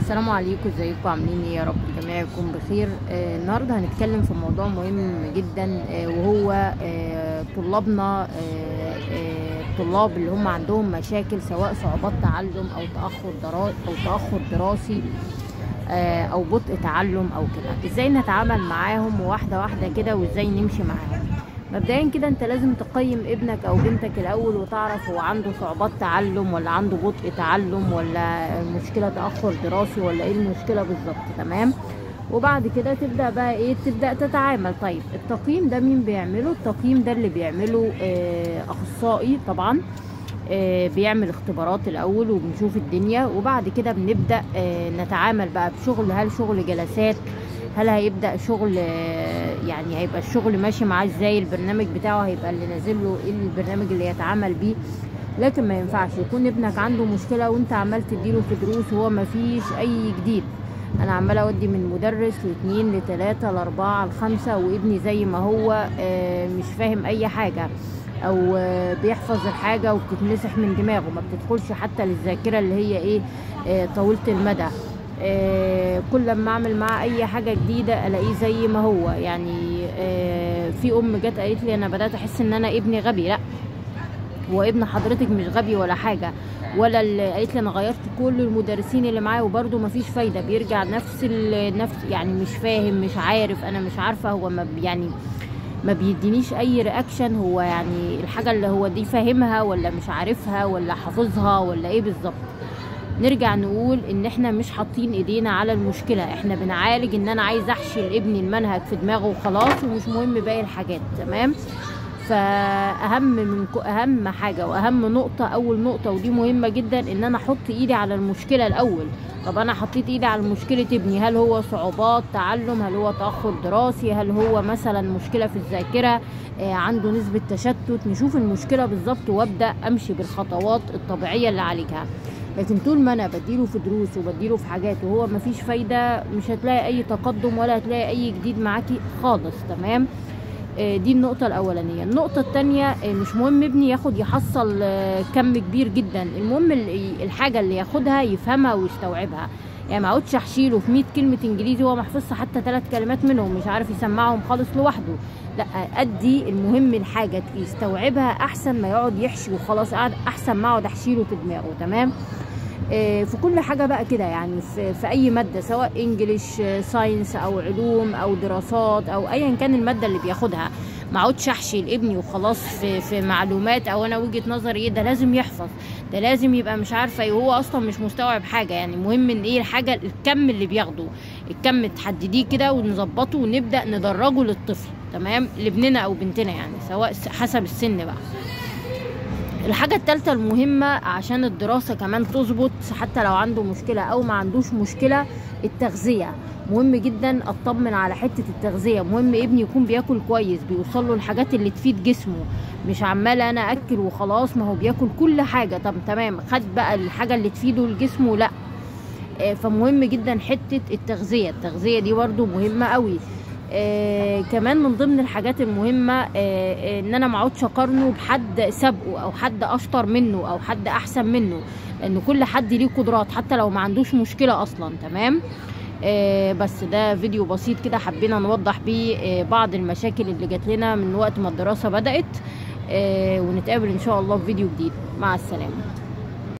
السلام عليكم ازيكم عاملين ايه يا رب الجميع يكون بخير آه النهارده هنتكلم في موضوع مهم جدا آه وهو آه طلابنا آه آه الطلاب اللي هم عندهم مشاكل سواء صعوبات تعلم او تاخر درا او تاخر دراسي آه او بطء تعلم او كده ازاي نتعامل معاهم واحده واحده كده وازاي نمشي معاهم مبدئيا كده انت لازم تقيم ابنك او بنتك الاول وتعرف هو عنده صعوبات تعلم ولا عنده بطء تعلم ولا مشكله تاخر دراسي ولا ايه المشكله بالظبط تمام وبعد كده تبدا بقى ايه تبدا تتعامل طيب التقييم ده مين بيعمله التقييم ده اللي بيعمله آه اخصائي طبعا آه بيعمل اختبارات الاول وبنشوف الدنيا وبعد كده بنبدا آه نتعامل بقى بشغل هل شغل جلسات هل هيبدا شغل يعني هيبقى الشغل ماشي معاه ازاي البرنامج بتاعه هيبقى اللي نازل له ايه البرنامج اللي يتعامل بيه لكن ما ينفعش يكون ابنك عنده مشكله وانت عمال تديله في دروس وهو ما فيش اي جديد انا عماله اودي من مدرس لاثنين لثلاثه لاربعه لخمسه وابني زي ما هو مش فاهم اي حاجه او بيحفظ الحاجه وبتتمسح من دماغه ما بتدخلش حتى للذاكره اللي هي ايه طويله المدى آه كل لما اعمل معاه اي حاجه جديده الاقيه زي ما هو يعني آه في ام جت قالت لي انا بدات احس ان انا ابني غبي لا هو ابن حضرتك مش غبي ولا حاجه ولا اللي قالت لي انا غيرت كل المدرسين اللي معايا وبرده مفيش فايده بيرجع نفس نفس يعني مش فاهم مش عارف انا مش عارفه هو ما يعني ما بيدينيش اي رياكشن هو يعني الحاجه اللي هو دي فاهمها ولا مش عارفها ولا حافظها ولا ايه بالظبط نرجع نقول ان احنا مش حاطين ايدينا على المشكله احنا بنعالج ان انا عايز احشي لابني المنهج في دماغه وخلاص ومش مهم باقي الحاجات تمام فاهم من اهم حاجه واهم نقطه اول نقطه ودي مهمه جدا ان انا احط ايدي على المشكله الاول طب انا حطيت ايدي على مشكله ابني هل هو صعوبات تعلم هل هو تاخر دراسي هل هو مثلا مشكله في الذاكره آه عنده نسبه تشتت نشوف المشكله بالظبط وابدا امشي بالخطوات الطبيعيه اللي اعالجها لكن طول ما انا بديله في دروس وبديله في حاجات وهو مفيش فايده مش هتلاقي اي تقدم ولا هتلاقي اي جديد معاكي خالص تمام آه دي النقطة الأولانية النقطة التانية آه مش مهم ابني ياخد يحصل آه كم كبير جدا المهم الحاجة اللي ياخدها يفهمها ويستوعبها يعني ما اقعدش احشيله في 100 كلمة انجليزي وهو محفظش حتى ثلاث كلمات منهم مش عارف يسمعهم خالص لوحده لا ادي المهم الحاجة يستوعبها احسن ما يقعد يحشي وخلاص قاعد احسن ما اقعد احشيله في دماغه تمام في كل حاجة بقى كده يعني في, في أي مادة سواء إنجليش ساينس أو علوم أو دراسات أو أيا كان المادة اللي بياخدها ما اقعدش احشي لابني وخلاص في, في معلومات او انا وجهه نظري ايه ده لازم يحفظ ده لازم يبقى مش عارفه وهو اصلا مش مستوعب حاجه يعني مهم ان ايه الحاجه الكم اللي بياخده الكم تحدديه كده ونظبطه ونبدا ندرجه للطفل تمام لابننا او بنتنا يعني سواء حسب السن بقى الحاجة التالتة المهمة عشان الدراسة كمان تظبط حتى لو عنده مشكلة أو ما عندوش مشكلة التغذية مهم جدا اطمن على حتة التغذية مهم ابني يكون بياكل كويس بيوصل له الحاجات اللي تفيد جسمه مش عمالة أنا أكل وخلاص ما هو بياكل كل حاجة طب تمام خد بقى الحاجة اللي تفيده لجسمه لأ فمهم جدا حتة التغذية التغذية دي برضو مهمة قوي آه كمان من ضمن الحاجات المهمة آه آه ان انا ما اقعدش اقارنه بحد سابقه او حد اشطر منه او حد احسن منه لان كل حد ليه قدرات حتى لو ما عندوش مشكلة اصلا تمام آه بس ده فيديو بسيط كده حبينا نوضح بيه آه بعض المشاكل اللي جات لنا من وقت ما الدراسة بدأت آه ونتقابل ان شاء الله في فيديو جديد مع السلامة